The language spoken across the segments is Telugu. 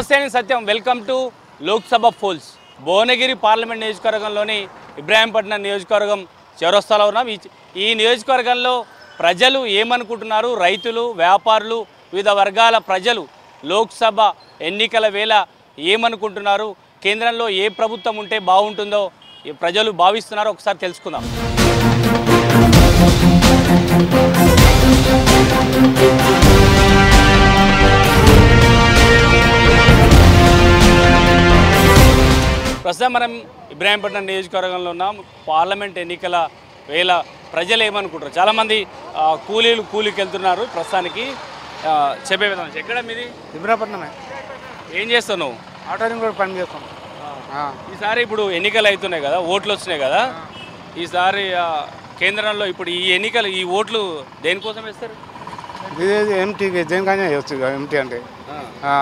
నమస్తే నేను Satyam welcome to Lok Sabha polls Bhuvanagiri parliament నియోజకవర్గంలోని ఇబ్రాహీంపట్నం నియోజకవర్గం చౌరస్తాలో ఉన్నాం ఈ ఈ నియోజకవర్గంలో ప్రజలు ఏమనుకుంటున్నారు రైతులు వ్యాపారులు వివిధ వర్గాల ప్రజలు లోక్సభ ఎన్నికల వేళ ఏమనుకుంటున్నారు కేంద్రంలో ఏ ప్రభుత్వం ఉంటే బాగుంటుందో ఈ ప్రజలు భావిస్తున్నారో ఒకసారి తెలుసుకుందాం ప్రస్తుతం మనం ఇబ్రాహీంపట్నం నియోజకవర్గంలో ఉన్నాం పార్లమెంట్ ఎన్నికల వేళ ప్రజలు ఏమనుకుంటారు చాలామంది ఆ, కూలీలు కూలీకి వెళ్తున్నారు ప్రస్తుతానికి ఆ, చెప్పే విధానం ఎక్కడ మీది ఇబ్రాపట్నమే ఏం చేస్తావు నువ్వు ఆటోరింగ్ కూడా పని చేస్తాం ఆ. ఈసారి ఇప్పుడు ఎన్నికలు అవుతున్నాయి కదా ఓట్లు వచ్చినాయి కదా ఈసారి ఆ, కేంద్రంలో ఇప్పుడు ఈ ఎన్నికలు ఈ ఓట్లు దేనికోసం వేస్తారు ఇది ఎంటీ దేనికైనా చేయొచ్చు ఇక ఎంటీ అంటే ఆ.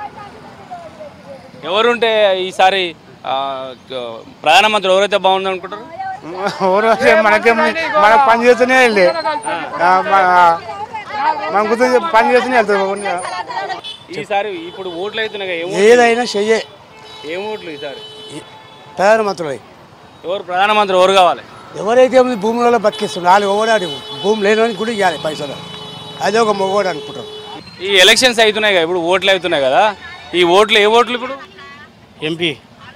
ఎవరుంటే ఈసారి ఆ, ప్రధానమంత్రి ఎవరైతే బాగుంది అనుకుంటారు ఎవరు వస్తే మనకేం మనకు పని చేస్తూనే వెళ్ళి ఆ, మన- మన గుర్తు పని చేస్తూనే వెళ్తారు ఈసారి ఇప్పుడు ఓట్లు అవుతున్నాయి కదా, ఏం ఓట్లు? ఏదైనా చెయ్యే ఏం ఓట్లు ఈసారి ప్రధానమంత్రులై ఎవరు ప్రధానమంత్రి ఎవరు కావాలి ఎవరైతే ఉంది భూములలో బతికిస్తున్నారు వాళ్ళు ఎవడాడు భూమి లేని కూడా ఇవ్వాలి పైసలు అదే ఒక మొగోడు అనుకుంటారు ఈ ఎలక్షన్స్ అవుతున్నాయి కదా ఇప్పుడు ఓట్లు అవుతున్నాయి కదా ఈ ఓట్లు ఏ ఓట్లు ఇప్పుడు ఎంపీ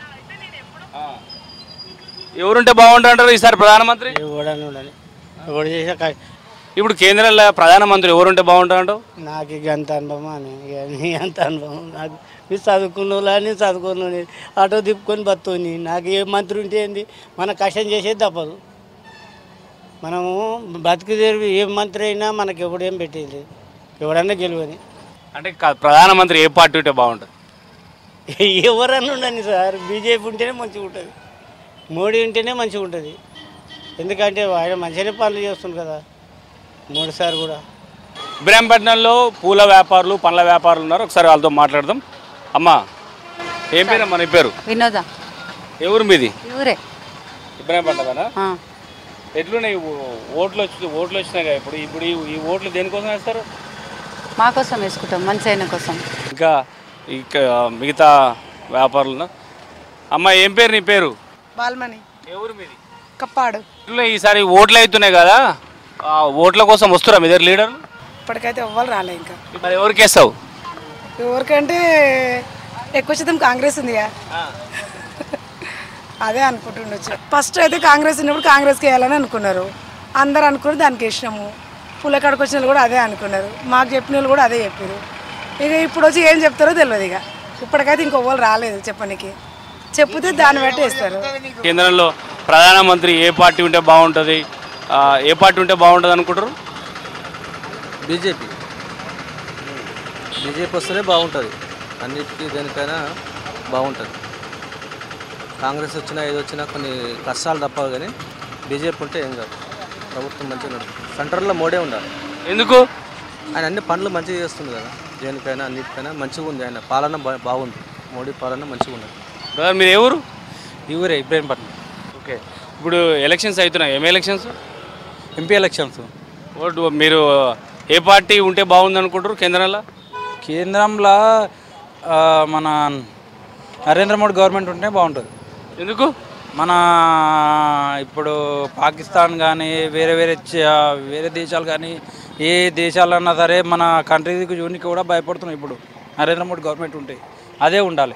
ఎవరుంటే బాగుంటారు ఈసారి ప్రధానమంత్రి ఎవడని ఉండని ఎవడు చేసే కా- ఇప్పుడు కేంద్రంలో ప్రధానమంత్రి ఎవరుంటే బాగుంటాడు నాకు ఇక అంత అనుభవం అని ఇక నీ అంత అనుభవం నాకు మీరు చదువుకున్న నేను చదువుకున్న ఆటో తిప్పుకొని బతుని నాకు ఏ మంత్రి ఉంటే ఏంది మన కష్టం చేసేది తప్పదు మనము బతుకు తెరివి ఏ మంత్రి అయినా మనకి ఎవడేం పెట్టేది ఎవడన్నా గెలువని అంటే కా- ప్రధానమంత్రి ఏ పార్టీ ఉంటే బాగుంటుంది ఎవరన్నా ఉండని సార్ బీజేపీ ఉంటేనే మంచిగా ఉంటుంది మోడీ ఉంటేనే మంచిగా ఉంటుంది ఎందుకంటే ఆయన మంచిగానే పనులు చేస్తుంది కదా మోడీ సార్ కూడా ఇబ్రాహీంపట్నంలో పూల వ్యాపారులు పండ్ల వ్యాపారులు ఉన్నారు ఒకసారి వాళ్ళతో మాట్లాడదాం అమ్మా ఏం పేరు అమ్మా నీ పేరు వినోద ఎవరు మీది ఊరే ఇబ్రాహీంపట్నమేనా ఆ. ఎట్లున్నాయి ఓ- ఓట్లు వచ్చి ఓట్లు వచ్చినాయి కదా ఇప్పుడు ఇప్పుడు ఈ- ఈ ఓట్లు దేనికోసం వేస్తారు మా కోసం వేసుకుంటాం మంచి అయిన కోసం ఇంకా ఇక మిగతా వ్యాపారులు ఉన్నా- అమ్మ ఏం పేరు నీ పేరు బాల్మణి ఎవరు మీది కప్పాడు ఇట్లా ఈసారి ఓట్లు అవుతున్నాయి కదా ఆ ఓట్ల కోసం వస్తురా మీ దగ్గర లీడర్లు ఇప్పటికైతే ఎవ్వరు రాలే ఇంకా మరి ఎవరికి వేస్తావు ఎవరికంటే ఎక్కువ శాతం కాంగ్రెస్ ఉందిగా అదే అనుకుంటుండొచ్చు ఫస్ట్ అయితే కాంగ్రెస్ ఉన్నప్పుడు కాంగ్రెస్కి వేయాలని అనుకున్నారు అందరు అనుకున్నారు దానికి వేసినాము పుల్లకాడికి వచ్చిన వాళ్ళు కూడా అదే అనుకున్నారు మాకు చెప్పిన వాళ్ళు కూడా అదే చెప్పారు ఇక ఇప్పుడు వచ్చి ఏం చెప్తారో తెలియదు ఇక ఇప్పటికైతే ఇంకొవ్వరు రాలేదు చెప్పనికి చెప్తే దాన్ని బట్టి వేస్తారు కేంద్రంలో ప్రధానమంత్రి ఏ పార్టీ ఉంటే బాగుంటుంది ఆ, ఏ పార్టీ ఉంటే బాగుంటుంది అనుకుంటారు బీజేపీ బీజేపీ వస్తేనే బాగుంటుంది అన్నిటికీ దేనికైనా బాగుంటుంది కాంగ్రెస్ వచ్చినా ఏది వచ్చినా కొన్ని కష్టాలు తప్పవు కానీ బీజేపీ ఉంటే ఏం కాదు ప్రభుత్వం మంచిగా నడుస్తుంది సెంటర్లో మోడే ఉండాలి ఎందుకు ఆయన అన్ని పనులు మంచిగా చేస్తుంది కదా దేనికైనా అన్నిటికైనా మంచిగా ఉంది ఆయన పాలన బా- బాగుంది మోడీ పాలన మంచిగా ఉన్నది బ్రదర్ మీరు ఏ ఊరు ఈ ఊరే ఇబ్రాహీంపట్నం ఓకే ఇప్పుడు ఎలక్షన్స్ అవుతున్నాయి ఏం ఎలక్షన్స్ ఎంపీ ఎలక్షన్స్ ఓటు మీరు ఏ పార్టీ ఉంటే బాగుంది అనుకుంటారు కేంద్రంలో కేంద్రంలో ఆ, మన నరేంద్ర మోడీ గవర్నమెంట్ ఉంటే బాగుంటుంది ఎందుకు మన ఇప్పుడు పాకిస్తాన్ కానీ వేరే వేరే చ- వేరే దేశాలు కానీ ఏ దేశాలన్నా సరే మన కంట్రీకి యూనికి కూడా భయపడుతున్నాయి ఇప్పుడు నరేంద్ర మోడీ గవర్నమెంట్ ఉంటే అదే ఉండాలి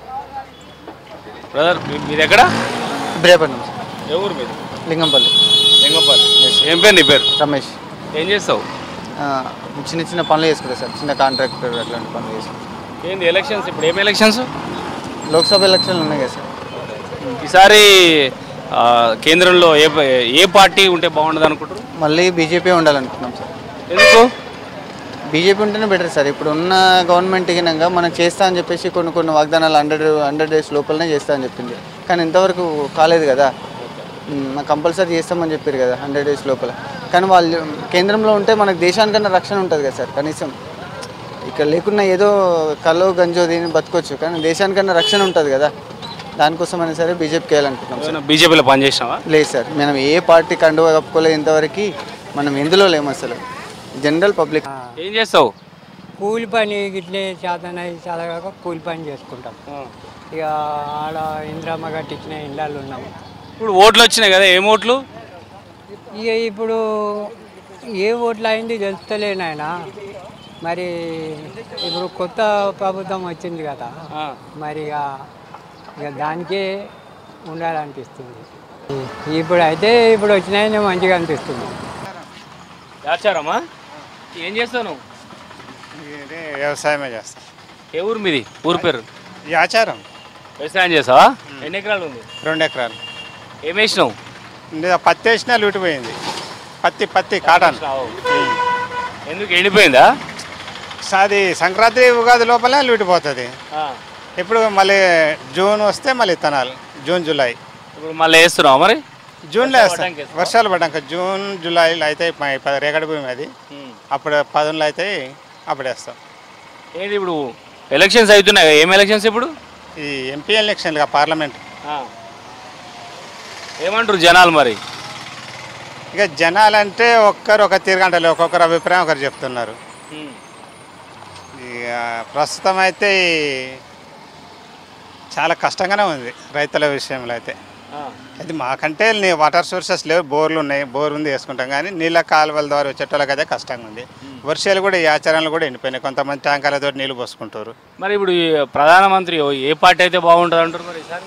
బ్రదర్ మీ- మీది ఎక్కడ ఇబ్రాపట్నం ఏ ఊరు మీది లింగంపల్లి లింగంపల్లి ఏం పేరు నీ పేరు రమేష్ ఏం చేస్తావు ఆ, చిన్న చిన్న పనులు చేసుకుంటా సార్ చిన్న కాంట్రాక్టర్ అట్లాంటి పనులు చేసుకుంటాం ఏంది ఎలక్షన్స్ ఇప్పుడు ఏం ఎలక్షన్స్ లోక్సభ ఎలక్షన్లు ఉన్నాయి కదా సార్ ఈసారి ఆ, కేంద్రంలో ఏ ఏ పార్టీ ఉంటే బాగుంటుంది అనుకుంటారు మళ్ళీ బీజేపీ ఉండాలనుకుంటున్నాం సార్ ఎందుకు బీజేపీ ఉంటేనే బెటర్ సార్ ఇప్పుడు ఉన్న గవర్నమెంట్ గినంగా మనం చేస్తా అని చెప్పేసి కొన్ని కొన్ని వాగ్దానాలు హండ్రెడ్ హండ్రెడ్ డేస్ లోపలనే చేస్తా అని చెప్పింది కానీ ఇంతవరకు కాలేదు కదా కంపల్సరీ చేస్తామని చెప్పారు కదా హండ్రెడ్ డేస్ లోపల కానీ వాళ్ళు కేంద్రంలో ఉంటే మనకు దేశానికన్నా రక్షణ ఉంటుంది కదా సార్ కనీసం ఇక్కడ లేకున్నా ఏదో కల్లో గంజో దీన్ని బతకొచ్చు కానీ దేశానికన్నా రక్షణ ఉంటుంది కదా దానికోసమైనా సరే బీజేపీకి వేయాలనుకుంటున్నాం సార్ బీజేపీలో పనిచేసినావా లేదు సార్ మనం ఏ పార్టీ కండువా కప్పుకోలేదు ఇంతవరకు మనం ఎందులో లేము అసలు జనరల్ పబ్లిక్ ఏం చేస్తావు కూలి పని గిట్లే చేతన చదవక కూలి పని చేసుకుంటాం ఇక ఆడ ఇంద్రమ్మ కట్టించిన ఇళ్ళల్లో ఉన్నాం ఇప్పుడు ఓట్లు వచ్చినాయి కదా ఏం ఓట్లు ఇక ఇప్పుడు ఏ ఓట్లు అయింది తెలుస్తలే నాయన మరి ఇప్పుడు కొత్త ప్రభుత్వం వచ్చింది కదా మరి ఇక ఇక దానికే ఉండాలనిపిస్తుంది ఇప్పుడు అయితే ఇప్పుడు వచ్చినాయని మంచిగా అనిపిస్తుంది ఆచారమ్మా ఏం చేస్తావు నువ్వు ఇదే వ్యవసాయమే చేస్తాం ఏ ఊరు మీది ఊరు పేరు ఈ ఆచారం వ్యవసాయం చేస్తావా ఎన్ని ఎకరాలు ఉంది రెండు ఎకరాలు ఏం వేసినావు ఇందులో పత్తి వేసినా లూటిపోయింది పత్తి పత్తి కాటన్ ఎందుకు ఎండిపోయిందా అది సంక్రాంతి ఉగాది లోపలే లూటిపోతుంది ఇప్పుడు మళ్ళీ జూన్ వస్తే మళ్ళీ ఇత్తనాలు జూన్ జూలై ఇప్పుడు మళ్ళీ వేస్తున్నావా మరి జూన్లో వేస్తాం పడ్డాక వేస్తావా? వర్షాలు పడ్డాక జూన్ జూలైలో అయితే ప- ప- రేగడి భూమి అది అప్పుడు పదునులో అయితే అప్పుడు వేస్తాం ఏంటి ఇప్పుడు ఎలక్షన్స్ అవుతున్నాయి కదా, ఏం ఎలక్షన్స్ ఇప్పుడు ఈ ఎంపీ ఎలక్షన్లుగా పార్లమెంట్ ఏమంటారు జనాలు మరి ఇక జనాలంటే ఒక్కరు ఒక తీరుగంటలు ఒక్కొక్కరు అభిప్రాయం ఒకరు చెప్తున్నారు ఇక ప్రస్తుతం అయితే ఈ చాలా కష్టంగానే ఉంది రైతుల విషయంలో అయితే అది మాకంటే నీ వాటర్ సోర్సెస్ లేవు బోర్లు ఉన్నాయి బోర్ ఉంది వేసుకుంటాం కానీ నీళ్ళ కాలువల ద్వారా వచ్చేటోళ్ళకి అయితే కష్టంగా ఉంది వర్షాలు కూడా ఈ ఆచరణలు కూడా ఎండిపోయినాయి కొంతమంది ట్యాంకర్లతో నీళ్ళు పోసుకుంటారు మరి ఇప్పుడు ఈ ప్రధానమంత్రి ఏ పార్టీ అయితే బాగుంటుంది అంటారు మరి ఈసారి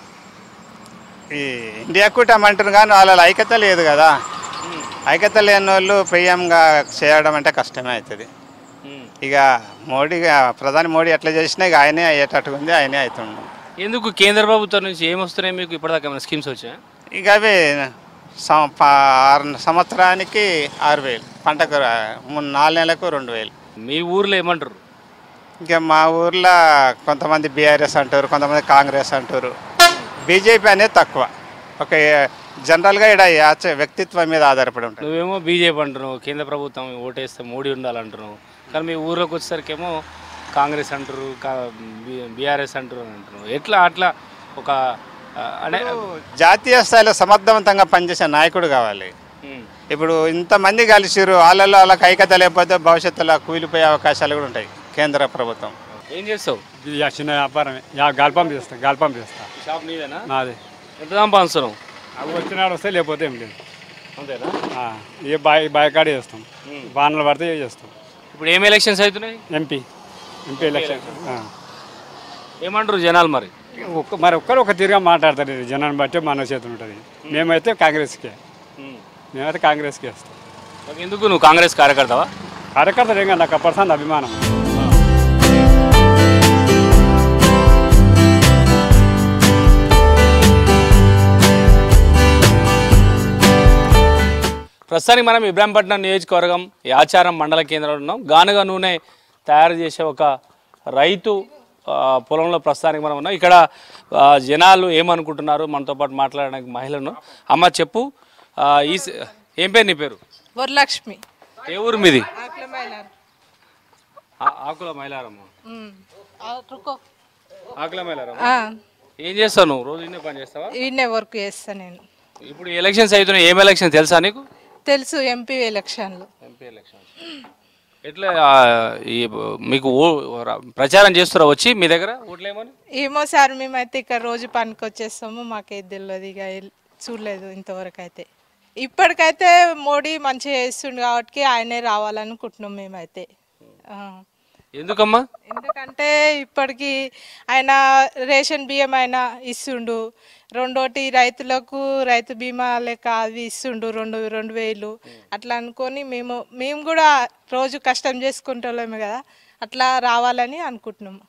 ఈ ఇండియా కూటమి అంటారు కానీ వాళ్ళ ఐక్యత లేదు కదా ఐక్యత లేని వాళ్ళు పిఎంగా చేయడం అంటే కష్టమే అవుతుంది ఇక మోడీ ప్రధాని మోడీ ఎట్లా చేసినా ఇక ఆయనే అయ్యేటట్టుగా ఉంది ఆయనే అవుతుండు ఎందుకు కేంద్ర ప్రభుత్వం నుంచి ఏం వస్తున్నాయి మీకు ఇప్పటిదాకా ఏమైనా స్కీమ్స్ వచ్చాయా ఇక అవి సం- ప- ఆరు సంవత్సరానికి ఆరు వేలు పంటకు రా- మూడు నాలుగు నెలలకు రెండు వేలు మీ ఊర్లో ఏమంటారు ఇంకా మా ఊర్లో కొంతమంది బీఆర్ఎస్ అంటారు కొంతమంది కాంగ్రెస్ అంటారు బీజేపీ అనేది తక్కువ ఒక జనరల్గా ఇక్కడ యాచ- వ్యక్తిత్వం మీద ఆధారపడి ఉంటుంది నువ్వేమో బీజేపీ అంటున్నావు కేంద్ర ప్రభుత్వం ఓటేస్తే మోడీ ఉండాలంటున్నావు కానీ మీ ఊర్లోకి వచ్చేసరికేమో కాంగ్రెస్ అంటారు బీఆర్ఎస్ అంటారు అని అంటున్నావు ఎట్లా అట్లా ఒక ఆ, అంటే జాతీయ స్థాయిలో సమర్థవంతంగా పనిచేసే నాయకుడు కావాలి ఉమ్, ఇప్పుడు ఇంతమంది కలిసిరు వాళ్ళలో వాళ్ళకి ఐక్యత లేకపోతే భవిష్యత్తులో కూలిపోయే అవకాశాలు కూడా ఉంటాయి కేంద్ర ప్రభుత్వం ఏం చేస్తావు ఇది చిన్న వ్యాపారమే యా గాల్పం చేస్తా గాల్పం చేస్తా షాప్ నీదేనా నాది ఎంత సంపాదిస్తున్నావు అవి వచ్చినాడు వస్తే లేకపోతే ఏం లేదు అంతేనా ఆ, ఏ బాయ్ బాయ్ కాడే చేస్తాం వానలు పడితే ఏ చేస్తాం ఇప్పుడు ఏం ఎలక్షన్స్ అవుతున్నాయి ఎంపీ ఎంపీ ఎలక్షన్ ఆ. ఏమంటారు జనాలు మరి ఒక్క మరి ఒక్కరు ఒక తీరుగా మాట్లాడతారు ఇది జనాన్ని బట్టి మన చేతులు ఉంటుంది మేమైతే కాంగ్రెస్కే మేమైతే కాంగ్రెస్కి వేస్తాం మరి ఎందుకు నువ్వు కాంగ్రెస్ కార్యకర్తవా కార్యకర్తలు ఏం కాదు నాకు పర్సెంట్ అభిమానం ప్రస్తుతానికి మనం ఇబ్రాహీంపట్నం నియోజకవర్గం ఈ ఆచారం మండల కేంద్రంలో ఉన్నాం గానుగ నూనె తయారు చేసే ఒక రైతు ఆ, పొలంలో ప్రస్తుతానికి మనం ఉన్నాం ఇక్కడ ఆ, జనాలు ఏమనుకుంటున్నారు మనతో పాటు మాట్లాడడానికి మహిళను అమ్మ చెప్పు ఆ, ఈ స- ఏం పేరు నీ పేరు వరలక్ష్మి ఏ ఊరు మీది ఆ- ఆకుల మైలారమ్మ ఆకుల మైలారమ్మ ఏం చేస్తావు నువ్వు రోజు ఇన్నే పని చేస్తావా ఈయనే వర్క్ చేస్తా నేను ఇప్పుడు ఎలక్షన్స్ అవుతున్నాయి ఏం ఎలక్షన్ తెలుసా నీకు తెలుసు ఎంపీ ఎలక్షన్లు ఎంపీ ఎలక్షన్ ఎట్లా ఆ, ఈ మీకు ఓ- ర- ప్రచారం చేస్తారా వచ్చి మీ దగ్గర ఓట్లేమని ఏమో సార్ మేమైతే ఇక్కడ రోజు పనికి వచ్చేస్తాము మాకేది తెలియదు ఇక ఎల్- చూడలేదు ఇంతవరకు అయితే ఇప్పటికైతే మోడీ మంచిగా చేస్తుండు కాబట్టి ఆయనే రావాలనుకుంటున్నాం మేమైతే ఆ. ఎందుకమ్మా ఎందుకంటే ఇప్పటికి ఆయన రేషన్ బియ్యం ఆయన ఇస్తుండు రెండోటి రైతులకు రైతు బీమా లెక్క అవి ఇస్తుండు రెండు రెండు వేలు అట్లా అనుకొని మేము మేము కూడా రోజు కష్టం చేసుకుంటాము కదా అట్లా రావాలని అనుకుంటున్నాము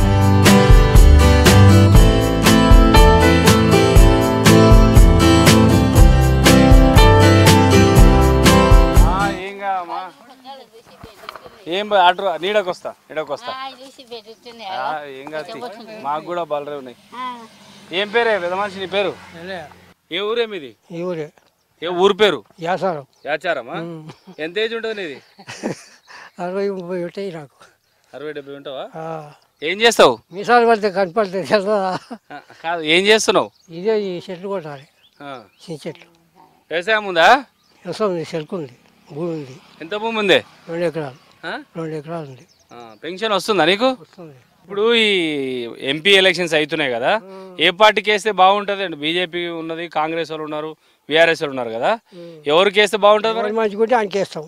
ఆ, ఏం కాదమ్మా ఏం బా- అటు రా, నీడకు వస్తా నీడకు వస్తా ఆ, ఏం కాదు తీ. మాకు కూడా బలరే ఉన్నాయి ఏం పేరే పెద్ద మనిషి నీ పేరు ఏ ఊరే మీది ఈ ఊరే ఏ ఊరు పేరు యాసారం యాచారమ్మా ఎంత ఏజ్ ఉంటుంది నీది అరవై ముప్పై ఉంటాయి నాకు అరవై డెబ్బై ఉంటావా ఆ. ఏం చేస్తావు మీసాలు పడితే కనపడుతుంది కదా ఆ, కాదు ఏం చేస్తున్నావు ఇదే ఈ చెట్లు కొట్టాలి ఆ, చిన్న చెట్లు వ్యవసాయం ఉందా వ్యవసాయం ఉంది చెరుకు ఉంది భూమి ఉంది ఎంత భూమి ఉంది రెండు ఎకరాలు ఆ? రెండు ఎకరాలు ఉంది ఆ, పెన్షన్ వస్తుందా నీకు ఇప్పుడు ఈ ఎంపీ ఎలక్షన్స్ అవుతున్నాయి కదా ఏ పార్టీకి వేస్తే బాగుంటుంది అండి బీజేపీ ఉన్నది కాంగ్రెస్ వాళ్ళు ఉన్నారు బీఆర్ఎస్ వాళ్ళు ఉన్నారు కదా ఎవరికి వేస్తే బాగుంటుంది మరి? మంచిగుంటే ఆయనకేస్తాం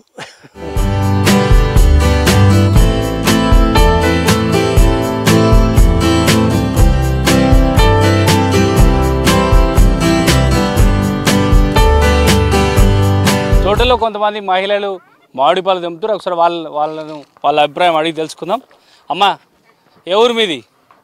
టోటల్లో కొంతమంది మహిళలు మామిడి పాలు తెంపుతారు ఒకసారి వాళ్ళ వాళ్ళను వాళ్ళ అభిప్రాయం అడిగి తెలుసుకుందాం అమ్మా ఏ ఊరు మీది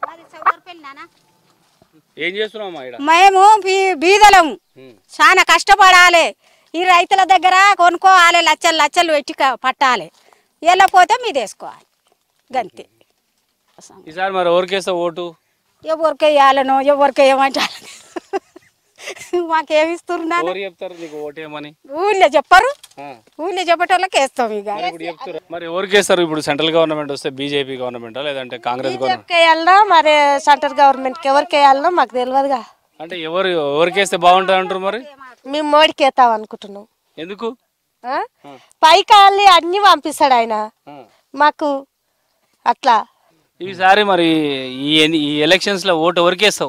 ఏం చేస్తున్నావు అమ్మా ఇక్కడ మేము బీ- బీదలం చాలా కష్టపడాలి ఈ రైతుల దగ్గర కొనుక్కోవాలి లచ్చలు లచ్చలు పెట్టి క- పట్టాలి వెళ్ళపోతే మీద వేసుకోవాలి గంతే ఈసారి మరి ఎవరికి వేస్తావు ఓటు ఎవరికి వేయాలనో ఎవరికి వేయమంటారు మాకేమి ఇస్తున్నారు ఎవరు చెప్తారు నీకు ఓటేయమని ఊళ్ళో చెప్పరు ఆ. ఊళ్ళో చెప్పేటోళ్ళకి వేస్తాం ఇక మరి ఇప్పుడు చెప్తారు మరి ఎవరికి వేస్తారు ఇప్పుడు సెంట్రల్ గవర్నమెంట్ వస్తే బీజేపీ గవర్నమెంటా లేదంటే కాంగ్రెస్ గవర్నమెంట్ వేయాలనో మరి సెంట్రల్ గవర్నమెంట్కి ఎవరికి వేయాలనో మాకు తెలియదుగా అంటే ఎవరు ఎవరికి వేస్తే బాగుంటుంది అంటారు మరి మేము మోడీకి వేస్తాం అనుకుంటున్నాం ఎందుకు ఆ? పైకాళ్ళు అన్ని పంపిస్తాడు ఆయన మాకు అట్లా ఈసారి మరి ఈ ఎన్ని- ఈ ఎలక్షన్స్ లో ఓటు ఎవరికి వేస్తావు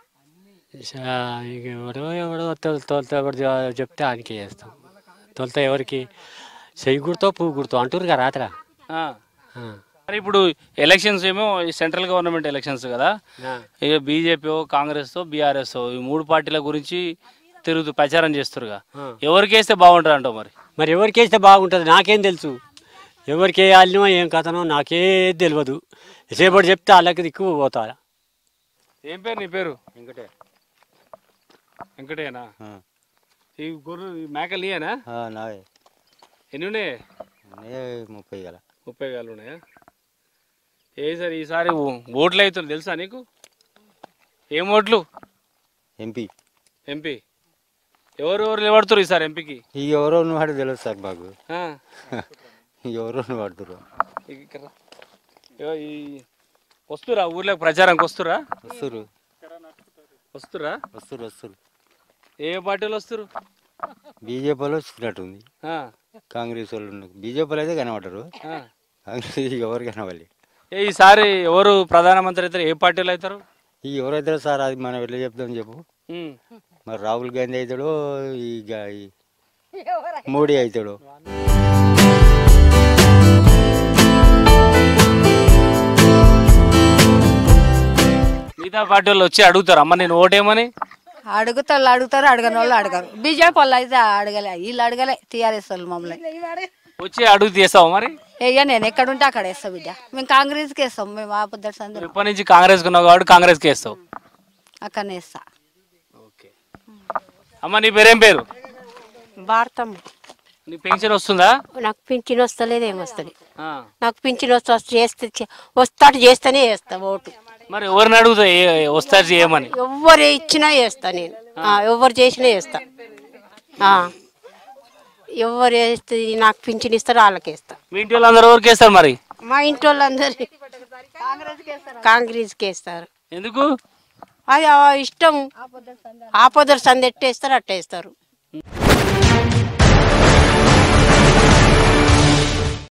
ఇక ఎవడో ఎవడో తొల తొలత ఎవరు చె- చెప్తే ఆయనకి చేస్తాం తొలత ఎవరికి చెయ్యి గుర్తో పువ్వు గుర్తో అంటారు కదా రాత్ర ఆ. మరి ఇప్పుడు ఎలక్షన్స్ ఏమో ఈ సెంట్రల్ గవర్నమెంట్ ఎలక్షన్స్ కదా ఇక బీజేపీ కాంగ్రెస్ బీఆర్ఎస్ ఈ మూడు పార్టీల గురించి తిరుగుతూ ప్రచారం చేస్తారుగా ఎవరికి వేస్తే బాగుంటుంది అంటావు మరి మరి ఎవరికి వేస్తే బాగుంటుంది నాకేం తెలుసు ఎవరికి వేయాలనో ఏం కథనో నాకే తెలియదు సేపటి చెప్తే వాళ్ళకి దిక్కు పోతా ఏం పేరు నీ పేరు వెంకటే వెంకటేనా ఈ గొర్రె ఈ మేకలు నీయేనా నావే ఎన్ని ఉన్నాయి నే ముప్పై గల ముప్పై గాలు ఉన్నాయా ఏ సార్ ఈసారి ఓ- ఓట్లు అవుతుంది తెలుసా నీకు ఏం ఓట్లు ఎంపీ ఎంపీ ఎవరు ఎవరు నిలబడుతారు ఈసారి ఎంపీకి ఈ ఎవరో వాడు తెలియదు సార్ మాకు ఆ. ఈ ఎవరో వాడుతురు ఇక్కడ ఇగో ఈ వస్తురా ఊర్లోకి ప్రచారంకి వస్తురా వస్తురు వస్తురా వస్తురు వస్తురు ఏ పార్టీలు వస్తురు బీజేపీ వాళ్ళు వచ్చినట్టుంది ఆ. కాంగ్రెస్ వాళ్ళు ఉన్నారు బీజేపీ వాళ్ళు అయితే కనబడరు ఆ. కాంగ్రెస్ ఎవరు కనవాలి ఏ ఈసారి ఎవరు ప్రధానమంత్రి అవుతారు ఏ పార్టీలు అవుతారు ఈ ఎవరైతే సార్ అది మనం వెళ్ళి చెప్తాం చెప్పు ఉమ్. మరి రాహుల్ గాంధీ అవుతాడో ఈ గా- ఈ మోడీ అవుతాడు మిగతా పార్టీ వాళ్ళు వచ్చి అడుగుతారు అమ్మ నేను ఓటేమని అడుగుతారు అడుగుతారు అడగని వాళ్ళు అడగరు బీజేపీ వాళ్ళు అయితే అడగలే వీళ్ళు అడగలే టీఆర్ఎస్ వాళ్ళు మమ్మల్ని వచ్చి అడుగు తీస్తావు మరి ఇక నేను ఎక్కడ ఉంటే అక్కడ వేస్తాం బిడ్డ మేము కాంగ్రెస్కి వేస్తాం మేము ఆపద్దరు సందర్భం ఇప్పటి నుంచి కాంగ్రెస్ ఉన్నావు కాబట్టి కాంగ్రెస్కి వేస్తావు అక్కడనే వేస్తా అమ్మ నీ పేరేం పేరు భారతం నీ పెన్షన్ వస్తుందా నాకు పింఛన్ వస్తలేదు ఏం వస్తుంది ఆ. నాకు పింఛన్ వస్తా చేస్తే చే- వస్తాడు చేస్తేనే వేస్తా ఓటు మరి ఎవరిని అడుగుతావు ఏ- వస్తారు చేయమని ఎవ్వరు ఇచ్చినా వేస్తా నేను ఆ, ఎవ్వరు చేసినా వేస్తా ఆ. ఎవరు వేస్తే నాకు పింఛన్ ఇస్తారో వాళ్ళకి వేస్తా మీ ఇంటి వాళ్ళందరూ ఎవరికి వేస్తారు మరి మా ఇంటి వాళ్ళందరూ కాంగ్రెస్కి వేస్తారు ఎందుకు అది ఆ ఇష్టం ఆపదరు సందెట్టేస్తారు అట్టేస్తారు